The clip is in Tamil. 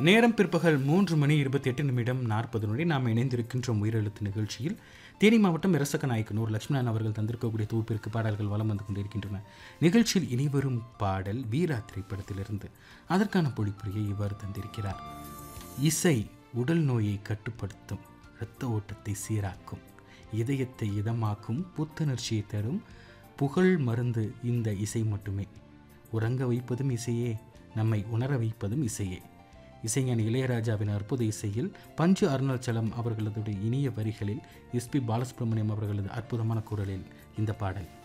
நேரம் பிற்பகல் மூன்று மணி இருபத்தி எட்டு நிமிடம் நாற்பது நொடி நாம் இணைந்திருக்கின்றோம் உயிரெழுத்து நிகழ்ச்சியில் தேனி மாவட்டம் இரசக்க நாயக்கனூர் லட்சுமணன் அவர்கள் தந்திருக்கக்கூடிய தொகுப்பிற்கு பாடல்கள் வலம் வந்து கொண்டிருக்கின்றன நிகழ்ச்சியில் இனிவரும் பாடல் வீரா திரைப்படத்திலிருந்து அதற்கான பொழிப்புரையை இவ்வாறு தந்திருக்கிறார் இசை உடல் நோயை கட்டுப்படுத்தும் இரத்த ஓட்டத்தை சீராக்கும் இதயத்தை இதமாக்கும் புத்துணர்ச்சியை தரும் புகழ் மருந்து இந்த இசை மட்டுமே உறங்க வைப்பதும் இசையே நம்மை உணர வைப்பதும் இசையே இசைஞானி இளையராஜாவின் அற்புத இசையில் பஞ்சு அருணாச்சலம் அவர்களது இனிய வரிகளில் எஸ்பி பாலசுப்ரமணியம் அவர்களது அற்புதமான குரலில் இந்த பாடல்